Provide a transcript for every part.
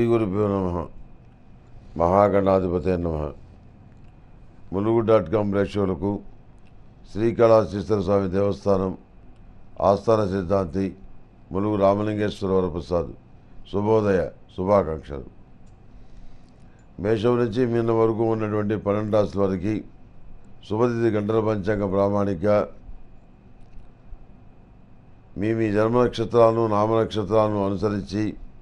గురుభ్యో నమ మహాగణాధిపతే నమ ములుగు డాట్ కామ్ ప్రేక్షకులకు శ్రీకళాశీశ్వర స్వామి దేవస్థానం ఆస్థాన సిద్ధాంతి ములుగు రామలింగేశ్వర వరప్రసాద్ శుభోదయ శుభాకాంక్షలు మేషం నుంచి మీన వరకు ఉన్నటువంటి పన్నెండు రాసుల వారికి శుభతిథి గంటల పంచాంగ ప్రామాణిక మీ మీ జన్మ నక్షత్రాలను నామ నక్షత్రాలను అనుసరించి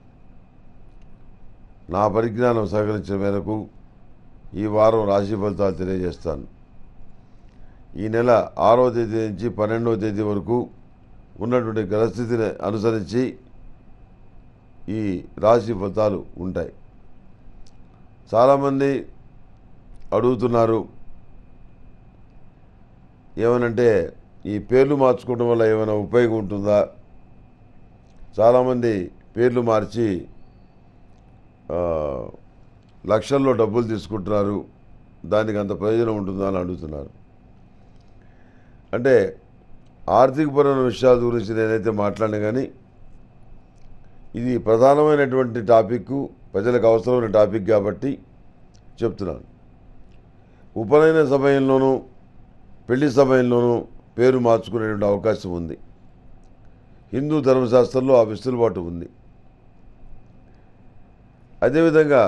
నా పరిజ్ఞానం సహకరించిన మేరకు ఈ వారం రాశి ఫలితాలు తెలియజేస్తాను ఈ నెల ఆరవ తేదీ నుంచి పన్నెండవ తేదీ వరకు ఉన్నటువంటి గ్రహస్థితిని అనుసరించి ఈ రాశి ఫలితాలు ఉంటాయి చాలామంది అడుగుతున్నారు ఏమనంటే ఈ పేర్లు మార్చుకోవడం వల్ల ఏమైనా ఉపయోగం ఉంటుందా చాలామంది పేర్లు మార్చి ఆ, లక్షల్లో డబ్బులు తీసుకుంటున్నారు దానికి అంత ప్రయోజనం ఉంటుందా అని అడుగుతున్నారు అంటే ఆర్థికపరమైన విషయాల గురించి నేనైతే మాట్లాడిన కానీ ఇది ప్రధానమైనటువంటి టాపిక్ ప్రజలకు అవసరమైన టాపిక్ కాబట్టి చెప్తున్నాను ఉపనయన సమయంలోనూ పెళ్లి సమయంలోనూ పేరు మార్చుకునేటువంటి అవకాశం ఉంది హిందూ ధర్మశాస్త్రంలో ఆ వెసులుబాటు ఉంది అదేవిధంగా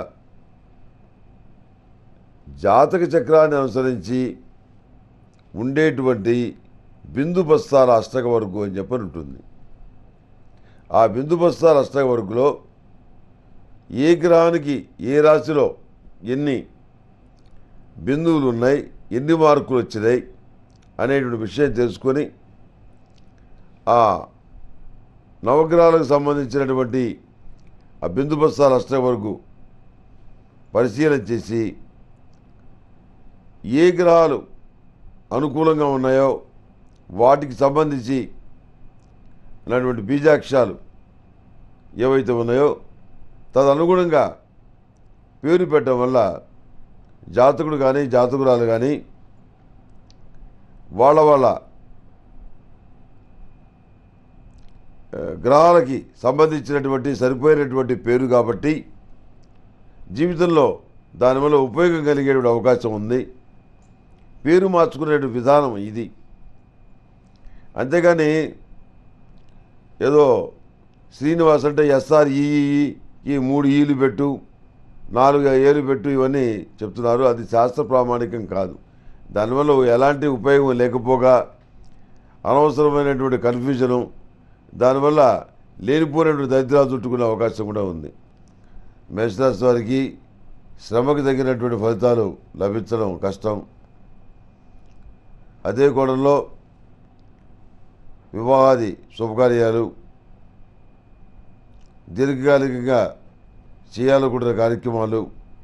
జాతక చక్రాన్ని అనుసరించి ఉండేటువంటి బిందు బస్తాల అష్టక వర్గు అని చెప్పని ఉంటుంది ఆ బిందు బస్తాల అష్టక వర్గులో ఏ గ్రహానికి ఏ రాశిలో ఎన్ని బిందువులు ఉన్నాయి ఎన్ని మార్కులు వచ్చినాయి అనేటువంటి విషయం తెలుసుకొని ఆ నవగ్రహాలకు సంబంధించినటువంటి ఆ బిందు బస్తాల అష్టక వరకు పరిశీలన చేసి ఏ గ్రహాలు అనుకూలంగా ఉన్నాయో వాటికి సంబంధించి ఉన్నటువంటి బీజాక్షాలు ఏవైతే ఉన్నాయో తదనుగుణంగా పేరు పెట్టడం వల్ల జాతకుడు కానీ జాతకురాలు కానీ వాళ్ళ వాళ్ళ ఆ, గ్రహాలకి సంబంధించినటువంటి సరిపోయినటువంటి పేరు కాబట్టి జీవితంలో దానివల్ల ఉపయోగం కలిగేటువంటి అవకాశం ఉంది పేరు మార్చుకునే విధానం ఇది అంతేగాని ఏదో శ్రీనివాస్ అంటే ఎస్ఆర్ ఈ ఈ మూడు ఈలు పెట్టు నాలుగు ఏలు పెట్టు ఇవన్నీ చెప్తున్నారు అది శాస్త్ర ప్రామాణికం కాదు దానివల్ల ఎలాంటి ఉపయోగం లేకపోగా అనవసరమైనటువంటి కన్ఫ్యూజను దానివల్ల లేనిపోయినటువంటి దరిద్రాలు చుట్టుకునే అవకాశం కూడా ఉంది మేషరాశి వారికి శ్రమకు తగినటువంటి ఫలితాలు లభించడం కష్టం అదే కోణంలో వివాహాది శుభకార్యాలు దీర్ఘకాలికంగా చేయాలనుకుంటున్న కార్యక్రమాలు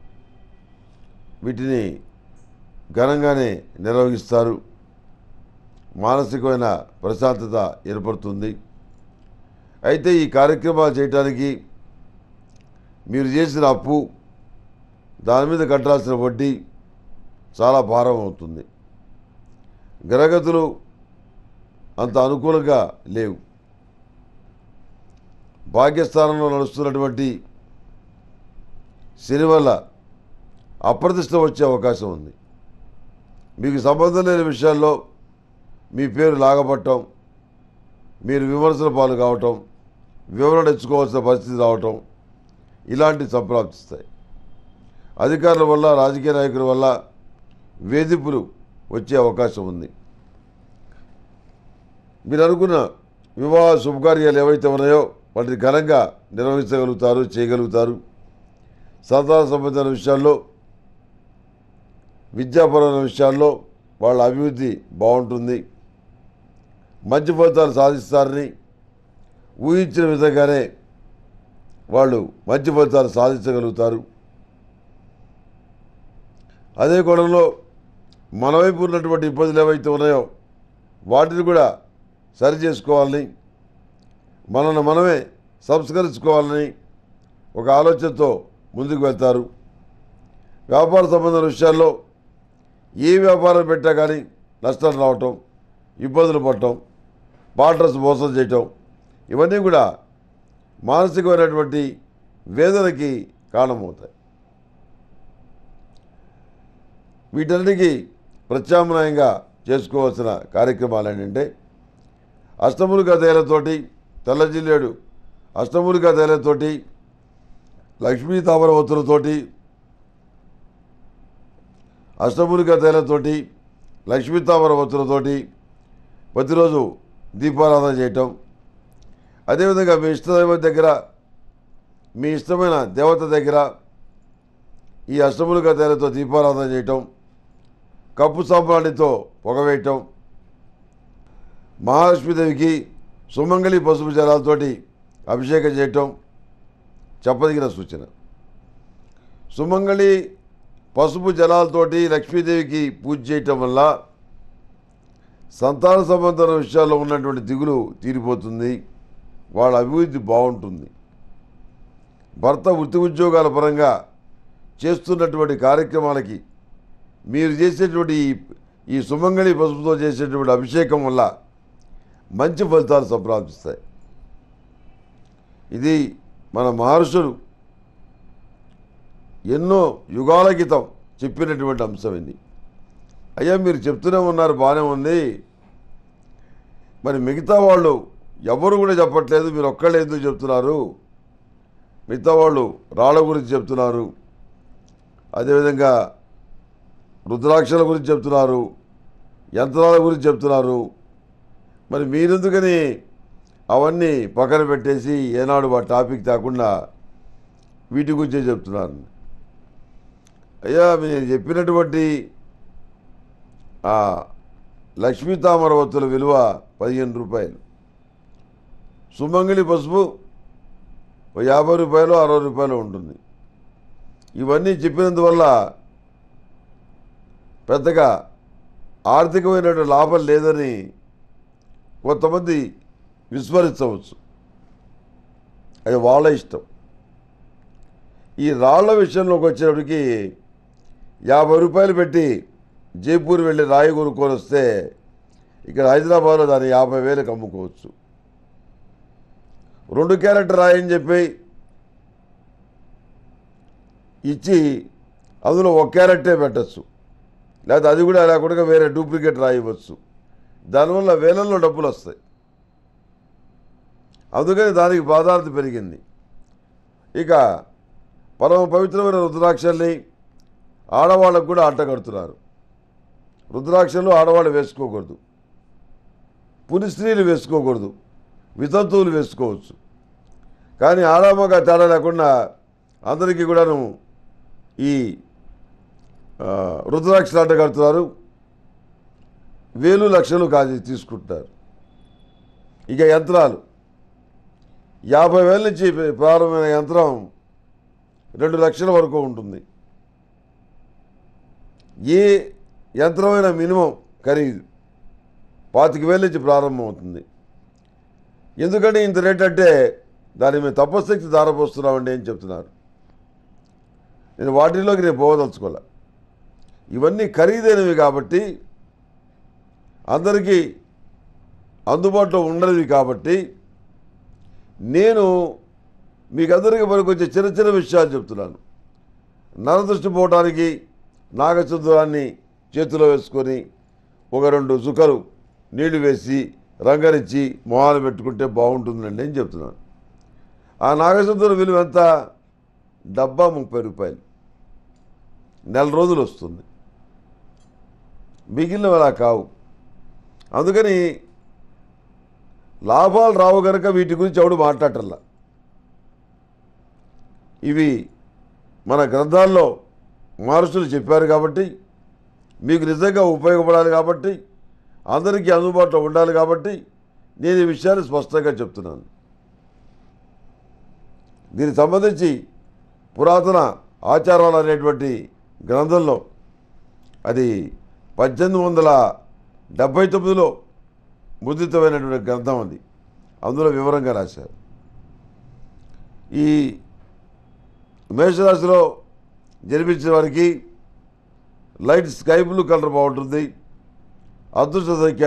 వీటిని ఘనంగానే నిర్వహిస్తారు మానసికమైన ప్రశాంతత ఏర్పడుతుంది అయితే ఈ కార్యక్రమాలు చేయడానికి మీరు చేసిన అప్పు దాని మీద కట్టాల్సిన వడ్డీ చాలా భారం అవుతుంది గ్రహగతులు అంత అనుకూలంగా లేవు భాగ్యస్థానంలో నడుస్తున్నటువంటి శని వల్ల అప్రతిష్ట వచ్చే అవకాశం ఉంది మీకు సంబంధం లేని విషయాల్లో మీ పేరు లాగబట్టడం మీరు విమర్శల పాలు కావటం వివరణ ఇచ్చుకోవాల్సిన పరిస్థితి రావటం ఇలాంటి సంప్రాప్తిస్తాయి అధికారుల వల్ల రాజకీయ నాయకుల వల్ల వేధింపులు వచ్చే అవకాశం ఉంది మీరు అనుకున్న వివాహ శుభకార్యాలు ఏవైతే ఉన్నాయో వాటిని ఘనంగా నిర్వహించగలుగుతారు చేయగలుగుతారు సంతాన సంబంధమైన విషయాల్లో విద్యాపరమైన విషయాల్లో వాళ్ళ అభివృద్ధి బాగుంటుంది మంచి ఫలితాలు సాధిస్తారని ఊహించిన విధంగానే వాళ్ళు మంచి ఫలితాలు సాధించగలుగుతారు అదే కోణంలో మన వైపు ఉన్నటువంటి ఇబ్బందులు ఏవైతే ఉన్నాయో వాటిని కూడా సరి చేసుకోవాలని మనల్ని మనమే సంస్కరించుకోవాలని ఒక ఆలోచనతో ముందుకు వెళ్తారు వ్యాపార సంబంధమైన విషయాల్లో ఏ వ్యాపారం పెట్టా కానీ నష్టాలు రావటం ఇబ్బందులు పడటం పార్ట్నర్స్ మోసం చేయటం ఇవన్నీ కూడా మానసికమైనటువంటి వేదనకి కారణమవుతాయి వీటన్నిటికీ ప్రత్యామ్నాయంగా చేసుకోవాల్సిన కార్యక్రమాలు ఏంటంటే అష్టములుగా తేలతోటి తెల్ల జిల్లేడు అష్టములుగా తేలతోటి లక్ష్మీ తామర ఒత్తులతోటి అష్టములుగా తేలతోటి లక్ష్మీ తామర ఒత్తులతోటి ప్రతిరోజు దీపారాధన చేయటం అదేవిధంగా మీ ఇష్టదైవం దగ్గర మీ ఇష్టమైన దేవత దగ్గర ఈ అష్టములుగా తేలతో దీపారాధన చేయటం కప్పు సాంబ్రాణితో పొగవేయటం మహాలక్ష్మీదేవికి సుమంగళి పసుపు జలాలతోటి అభిషేకం చేయటం చెప్పదగిన సూచన సుమంగళి పసుపు జలాలతోటి లక్ష్మీదేవికి పూజ చేయటం వల్ల సంతాన సంబంధమైన విషయాల్లో ఉన్నటువంటి దిగులు తీరిపోతుంది వాళ్ళ అభివృద్ధి బాగుంటుంది భర్త వృత్తి ఉద్యోగాల పరంగా చేస్తున్నటువంటి కార్యక్రమాలకి మీరు చేసేటువంటి ఈ ఈ సుమంగళి పసుపుతో చేసేటువంటి అభిషేకం వల్ల మంచి ఫలితాలు సంప్రాప్తిస్తాయి ఇది మన మహర్షులు ఎన్నో యుగాల క్రితం చెప్పినటువంటి అంశం ఇది అయ్యా మీరు చెప్తూనే ఉన్నారు బాగానే ఉంది మరి మిగతా వాళ్ళు ఎవరు కూడా చెప్పట్లేదు మీరు ఒక్కళ్ళే ఎందుకు చెప్తున్నారు మిగతా వాళ్ళు రాళ్ళ గురించి చెప్తున్నారు అదేవిధంగా రుద్రాక్షల గురించి చెప్తున్నారు యంత్రాల గురించి చెప్తున్నారు మరి మీరెందుకని అవన్నీ పక్కన పెట్టేసి ఏనాడు ఆ టాపిక్ తాకుండా వీటి గురించే చెప్తున్నారు అయ్యా మీరు చెప్పినటువంటి ఆ లక్ష్మీ తామర ఒత్తుల విలువ పదిహేను రూపాయలు సుమంగిలి పసుపు ఓ యాభై రూపాయలు అరవై రూపాయలు ఉంటుంది ఇవన్నీ చెప్పినందువల్ల పెద్దగా ఆర్థికమైనటువంటి లాభం లేదని కొంతమంది విస్మరించవచ్చు అది వాళ్ళ ఇష్టం ఈ రాళ్ల విషయంలోకి వచ్చేటప్పటికి యాభై రూపాయలు పెట్టి జైపూర్ వెళ్ళి రాయి కొనుక్కొని వస్తే ఇక్కడ హైదరాబాద్లో దాన్ని యాభై వేలకు అమ్ముకోవచ్చు రెండు క్యారెట్ రాయి అని చెప్పి ఇచ్చి అందులో ఒక క్యారెట్టే పెట్టచ్చు లేకపోతే అది కూడా లేకుండా వేరే డూప్లికేట్ రాయి ఇవ్వచ్చు దానివల్ల వేలల్లో డబ్బులు వస్తాయి అందుకని దానికి ప్రాధాన్యత పెరిగింది ఇక పరమ పవిత్రమైన రుద్రాక్షల్ని ఆడవాళ్ళకు కూడా అట్ట కడుతున్నారు రుద్రాక్షలు ఆడవాళ్ళు వేసుకోకూడదు పుని స్త్రీలు వేసుకోకూడదు వితంతువులు వేసుకోవచ్చు కానీ ఆడామగా తేడా లేకుండా అందరికీ కూడాను ఈ ఆ, రుద్రాక్షలు అడ్డ కడుతున్నారు వేలు లక్షలు కాదు తీసుకుంటున్నారు ఇక యంత్రాలు యాభై వేల నుంచి ప్రారంభమైన యంత్రం రెండు లక్షల వరకు ఉంటుంది ఏ యంత్రమైన మినిమం ఖరీదు పాతిక వేల నుంచి ప్రారంభమవుతుంది ఎందుకంటే ఇంత రేట్ అంటే దాని మీద తపశక్తి దారపోస్తున్నామండి అని చెప్తున్నారు నేను వాటిలోకి నేను పోవదలుచుకోలే ఇవన్నీ ఖరీదైనవి కాబట్టి అందరికీ అందుబాటులో ఉండనివి కాబట్టి నేను మీకు అందరికీ పనికొచ్చే చిన్న చిన్న విషయాలు చెప్తున్నాను నరదృష్టి పోవడానికి నాగచంద్రాన్ని చేతిలో వేసుకొని ఒక రెండు చుక్కలు నీళ్లు వేసి రంగరించి మొహాలు పెట్టుకుంటే బాగుంటుందండి అని చెప్తున్నాను ఆ నాగచంద్రం విలువ ఎంత డబ్బా ముప్పై రూపాయలు నెల రోజులు వస్తుంది మిగిలినవి అలా కావు అందుకని లాభాలు రావు కనుక వీటి గురించి ఎవడు మాట్లాడటల్లా ఇవి మన గ్రంథాల్లో మహర్షులు చెప్పారు కాబట్టి మీకు నిజంగా ఉపయోగపడాలి కాబట్టి అందరికీ అందుబాటులో ఉండాలి కాబట్టి నేను ఈ విషయాన్ని స్పష్టంగా చెప్తున్నాను దీనికి సంబంధించి పురాతన ఆచారాలు అనేటువంటి గ్రంథంలో అది పద్దెనిమిది వందల డెబ్భై తొమ్మిదిలో ముద్రితమైనటువంటి గ్రంథం అది అందులో వివరంగా రాశారు ఈ మేషరాశిలో జన్మించిన వారికి లైట్ స్కై బ్లూ కలర్ బాగుంటుంది అదృష్ట సంఖ్య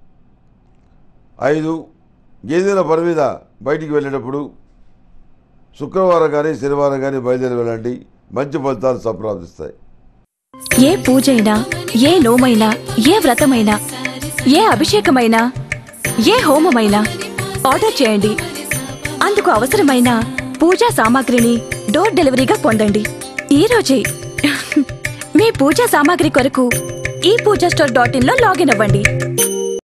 ఐదు గేదెల పని మీద బయటికి వెళ్ళేటప్పుడు శుక్రవారం కానీ శనివారం కానీ బయలుదేరి వెళ్ళండి మంచి ఫలితాలు సంప్రాప్తిస్తాయి ఏ పూజైనా ఏ నోమైనా ఏ వ్రతమైనా ఏ అభిషేకమైనా ఏ హోమమైనా ఆర్డర్ చేయండి అందుకు అవసరమైన పూజా సామాగ్రిని డోర్ డెలివరీగా పొందండి ఈ రోజే మీ పూజా సామాగ్రి కొరకు ఈ పూజా స్టోర్ డాట్ ఇన్ లో లాగిన్ అవ్వండి